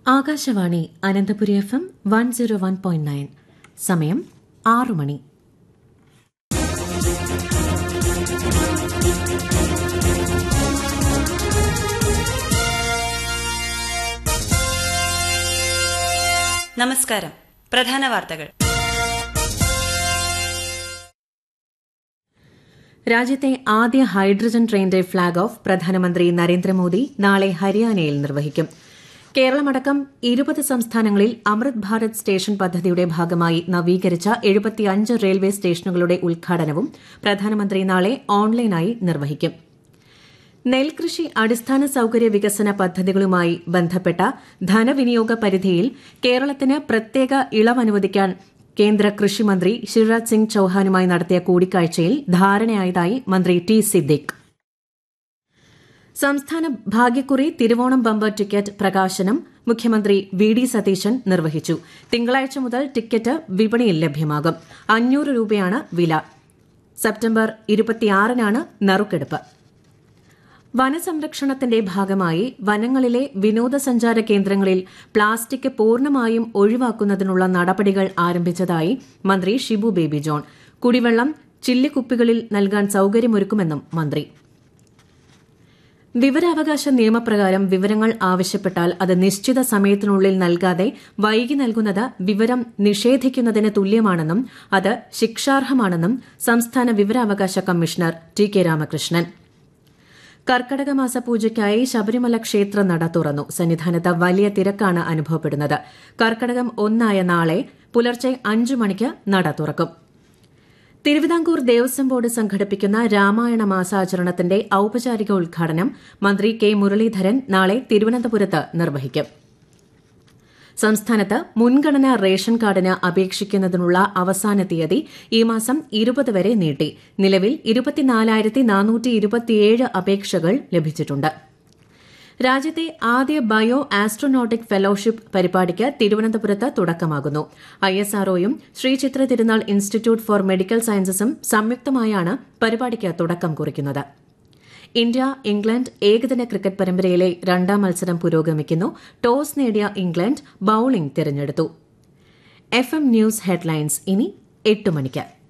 Akashvani Ananthapuri F M one zero one point nine സമയം ആറു മണി നമസ്കാരം പ്രധാന വാർത്തകൾ രാജ്യത്തെ ആദ്യ ഹൈഡ്രജൻ ട്രെയിനിന്റെ ഫ്ളാഗ് ഓഫ് പ്രധാനമന്ത്രി നരേന്ദ്രമോദി നാളെ ഹരിയാനയിൽ നിർവഹിക്കും കേരളമടക്കം ഇരുപത് സംസ്ഥാനങ്ങളിൽ അമൃത് ഭാരത് സ്റ്റേഷൻ പദ്ധതിയുടെ ഭാഗമായി നവീകരിച്ച എഴുപത്തിയഞ്ച് റെയിൽവേ സ്റ്റേഷനുകളുടെ ഉദ്ഘാടനവും പ്രധാനമന്ത്രി നാളെ ഓൺലൈനായി നിർവഹിക്കും നെൽകൃഷി അടിസ്ഥാന സൌകര്യ വികസന പദ്ധതികളുമായി ബന്ധപ്പെട്ട ധനവിനിയോഗ പരിധിയിൽ കേരളത്തിന് പ്രത്യേക ഇളവ് അനുവദിക്കാൻ കേന്ദ്ര കൃഷിമന്ത്രി ശിവരാജ് സിംഗ് ചൌഹാനുമായി നടത്തിയ കൂടിക്കാഴ്ചയിൽ ധാരണയായതായി മന്ത്രി ടി സിദ്ദിഖ് സംസ്ഥാന ഭാഗ്യക്കുറി തിരുവോണം ബമ്പർ ടിക്കറ്റ് പ്രകാശനം മുഖ്യമന്ത്രി വി ഡി സതീശൻ നിർവഹിച്ചു തിങ്കളാഴ്ച മുതൽ ടിക്കറ്റ് വിപണിയിൽ ലഭ്യമാകും അഞ്ഞൂറ് രൂപയാണ് വില സെപ്റ്റംബർ ഇരുപത്തിയാറിനാണ് നറുക്കെടുപ്പ് വനസംരക്ഷണത്തിന്റെ ഭാഗമായി വനങ്ങളിലെ വിനോദസഞ്ചാര കേന്ദ്രങ്ങളിൽ പ്ലാസ്റ്റിക് പൂർണ്ണമായും ഒഴിവാക്കുന്നതിനുള്ള നടപടികൾ ആരംഭിച്ചതായി മന്ത്രി ഷിബു ബേബി ജോൺ കുടിവെള്ളം ചില്ലിക്കുപ്പികളിൽ നൽകാൻ സൌകര്യമൊരുക്കുമെന്നും മന്ത്രി വിവരാവകാശ നിയമപ്രകാരം വിവരങ്ങൾ ആവശ്യപ്പെട്ടാൽ അത് നിശ്ചിത സമയത്തിനുള്ളിൽ നൽകാതെ വൈകി നൽകുന്നത് വിവരം നിഷേധിക്കുന്നതിന് തുല്യമാണെന്നും അത് ശിക്ഷാർഹമാണെന്നും സംസ്ഥാന വിവരാവകാശ കമ്മീഷണർ ടി കെ രാമകൃഷ്ണൻ കർക്കടക മാസ പൂജയ്ക്കായി ശബരിമല ക്ഷേത്ര നട തുറന്നു സന്നിധാനത്ത് വലിയ തിരക്കാണ് അനുഭവപ്പെടുന്നത് കർക്കടകം ഒന്നായ നാളെ പുലർച്ചെ അഞ്ചു മണിക്ക് നട തുറക്കും തിരുവിതാംകൂർ ദേവസ്വം ബോർഡ് സംഘടിപ്പിക്കുന്ന രാമായണ മാസാചരണത്തിന്റെ ഔപചാരിക ഉദ്ഘാടനം മന്ത്രി കെ മുരളീധരൻ നാളെ തിരുവനന്തപുരത്ത് നിർവഹിക്കും സംസ്ഥാനത്ത് മുൻഗണനാ റേഷൻ കാർഡിന് അപേക്ഷിക്കുന്നതിനുള്ള അവസാന തീയതി ഈ മാസം ഇരുപത് വരെ നീട്ടി നിലവിൽ ഇരുപത്തിനാലായിരത്തി നാനൂറ്റി ഇരുപത്തിയേഴ് അപേക്ഷകൾ ലഭിച്ചിട്ടുണ്ട് രാജ്യത്തെ ആദ്യ ബയോ ആസ്ട്രോനോട്ടിക് ഫെലോഷിപ്പ് പരിപാടിക്ക് തിരുവനന്തപുരത്ത് തുടക്കമാകുന്നു ഐഎസ്ആർഒയും ശ്രീ ചിത്ര തിരുനാൾ ഇൻസ്റ്റിറ്റ്യൂട്ട് ഫോർ മെഡിക്കൽ സയൻസസും സംയുക്തമായാണ് പരിപാടിക്ക് തുടക്കം കുറിക്കുന്നത് ഇന്ത്യ ഇംഗ്ലണ്ട് ഏകദിന ക്രിക്കറ്റ് പരമ്പരയിലെ രണ്ടാം മത്സരം പുരോഗമിക്കുന്നു ടോസ് നേടിയ ഇംഗ്ലണ്ട് ബൌളിംഗ് തിരഞ്ഞെടുത്തു എഫ് എം ന്യൂസ് ഹെഡ്ലൈൻസ് ഇനി എട്ട് മണിക്ക്